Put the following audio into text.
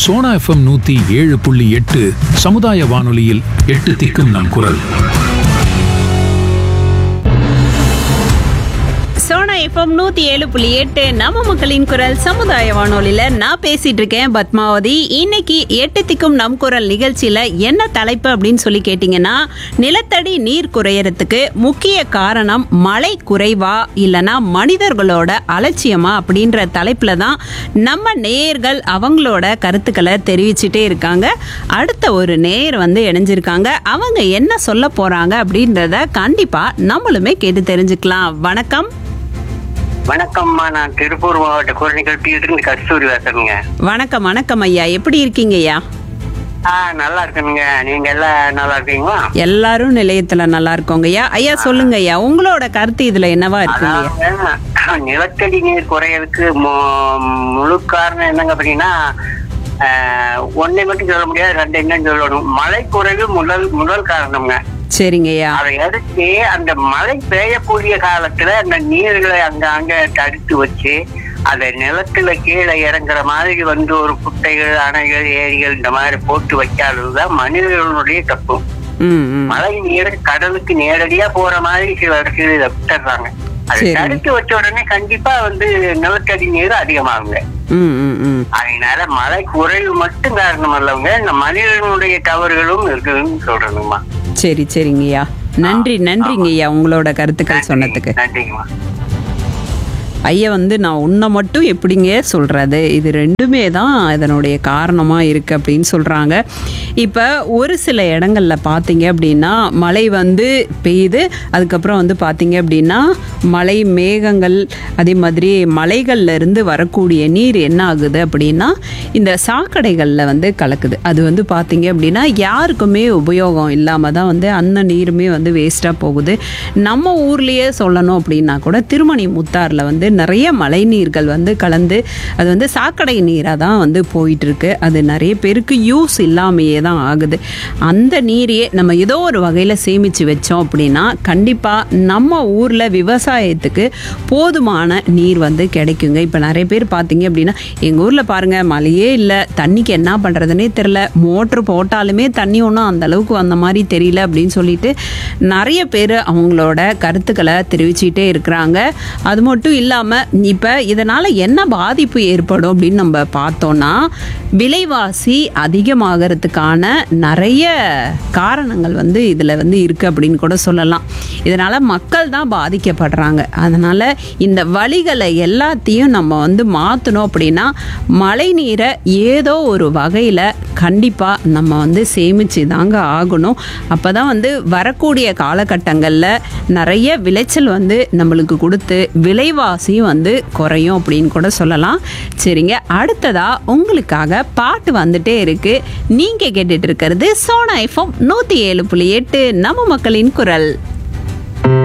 Sona FM நூத்தி ஏழு புள்ளி எட்டு சமுதாய வானொலியில் எட்டு திக்கும் நம் குரல் சோனா எஃப்எம் நூத்தி ஏழு புள்ளி எட்டு நம்ம மக்களின் குரல் சமுதாய வானொலியில நான் பேசிட்டு இருக்கேன் பத்மாவதி இன்னைக்கு எட்டு திக்கும் நம் குரல் நிகழ்ச்சியில என்ன தலைப்பு அப்படின்னு சொல்லி கேட்டீங்கன்னா நிலத்தடி நீர் குறையறதுக்கு முக்கிய காரணம் மழை குறைவா இல்லனா மனிதர்களோட அலட்சியமா அப்படின்ற தலைப்புல தான் நம்ம நேயர்கள் அவங்களோட கருத்துக்களை தெரிவிச்சுட்டே இருக்காங்க அடுத்த ஒரு நேயர் வந்து இணைஞ்சிருக்காங்க அவங்க என்ன சொல்ல போறாங்க அப்படின்றத கண்டிப்பா நம்மளுமே கேட்டு தெரிஞ்சுக்கலாம் வணக்கம் வணக்கம்மா நான் திருப்பூர் மாவட்ட குரணிகள் இருந்து கஸ்தூரி பேசுறேங்க வணக்கம் வணக்கம் ஐயா எப்படி இருக்கீங்க ஐயா ஆ நல்லா இருக்கணுங்க நீங்க எல்லாம் நல்லா இருக்கீங்களா எல்லாரும் நிலையத்துல நல்லா இருக்கோங்க ஐயா ஐயா சொல்லுங்க ஐயா உங்களோட கருத்து இதுல என்னவா இருக்குங்க ஐயா? அதாவது நிலத்தடி நீர் குறையறதுக்கு மு- முழு காரணம் என்னங்க அப்படின்னா ஆஹ், ஒண்ணை மட்டும் சொல்ல முடியாது ரெண்டு என்னன்னு சொல்லணும் மழை குறைவு முதல் முதல் காரணம்ங்க சரிங்க ஐயா அதை அடுத்து அந்த மழை பெய்யக்கூடிய காலத்துல அந்த நீர்களை அங்க அங்க தடுத்து வச்சு அதை நிலத்துல கீழே இறங்குற மாதிரி வந்து ஒரு குட்டைகள் அணைகள் ஏரிகள் இந்த மாதிரி போட்டு வைக்காததுதான் மனிதர்களுடைய தப்பு ம் ம் மழை நீர் கடலுக்கு நேரடியா போற மாதிரி சில இடத்துல இதை விட்டுறாங்க அதை சரி. தடுத்து வச்ச உடனே கண்டிப்பா வந்து நிலத்தடி நீர் அதிகமாகுங்க ம் ம் ம் அதனால மழை குறைவு மட்டும் காரணம் அல்லவங்க இந்த மனிதனுடைய தவறுகளும் இருக்குதுன்னு சொல்றதுங்கம்மா சரி சரிங்க ஐயா நன்றி நன்றிங்க ஐயா உங்களோட கருத்துக்கள் சொன்னதுக்கு நன்றிங்கம்மா ஐயா வந்து நான் உன்னை மட்டும் எப்படிங்க சொல்கிறது இது ரெண்டுமே தான் இதனுடைய காரணமாக இருக்குது அப்படின்னு சொல்கிறாங்க இப்போ ஒரு சில இடங்களில் பார்த்தீங்க அப்படின்னா மழை வந்து பெய்யுது அதுக்கப்புறம் வந்து பார்த்தீங்க அப்படின்னா மழை மேகங்கள் அதே மாதிரி மலைகள்ல இருந்து வரக்கூடிய நீர் என்ன ஆகுது அப்படின்னா இந்த சாக்கடைகளில் வந்து கலக்குது அது வந்து பார்த்தீங்க அப்படின்னா யாருக்குமே உபயோகம் இல்லாமல் தான் வந்து அந்த நீருமே வந்து வேஸ்ட்டாக போகுது நம்ம ஊர்லேயே சொல்லணும் அப்படின்னா கூட திருமணி முத்தாரில் வந்து நிறைய மழை நீர்கள் வந்து கலந்து அது வந்து சாக்கடை நீராக தான் வந்து போயிட்டு இருக்கு அது நிறைய பேருக்கு யூஸ் இல்லாமையே தான் ஆகுது அந்த நீரையே நம்ம ஏதோ ஒரு வகையில் சேமித்து வச்சோம் அப்படின்னா கண்டிப்பாக நம்ம ஊரில் விவசாயத்துக்கு போதுமான நீர் வந்து கிடைக்குங்க இப்போ நிறைய பேர் பார்த்தீங்க அப்படின்னா எங்கள் ஊரில் பாருங்கள் மழையே இல்லை தண்ணிக்கு என்ன பண்ணுறதுனே தெரில மோட்ரு போட்டாலுமே தண்ணி ஒன்றும் அந்த அளவுக்கு வந்த மாதிரி தெரியல அப்படின்னு சொல்லிட்டு நிறைய பேர் அவங்களோட கருத்துக்களை தெரிவிச்சுட்டே இருக்கிறாங்க அது மட்டும் இல்லாமல் இப்போ இதனால் என்ன பாதிப்பு ஏற்படும் அப்படின்னு நம்ம பார்த்தோன்னா விலைவாசி அதிகமாகிறதுக்கான நிறைய காரணங்கள் வந்து இதில் வந்து இருக்குது அப்படின்னு கூட சொல்லலாம் இதனால் மக்கள் தான் பாதிக்கப்படுறாங்க அதனால் இந்த வழிகளை எல்லாத்தையும் நம்ம வந்து மாற்றணும் அப்படின்னா மழை நீரை ஏதோ ஒரு வகையில் கண்டிப்பாக நம்ம வந்து சேமித்து தாங்க ஆகணும் அப்போ தான் வந்து வரக்கூடிய காலகட்டங்களில் நிறைய விளைச்சல் வந்து நம்மளுக்கு கொடுத்து விலைவாசியும் வந்து குறையும் அப்படின்னு கூட சொல்லலாம் சரிங்க அடுத்ததாக உங்களுக்காக பாட்டு வந்துட்டே இருக்கு நீங்கள் கேட்டுட்டு இருக்கிறது சோனா எஃப்எம் நூற்றி ஏழு புள்ளி எட்டு நம்ம மக்களின் குரல்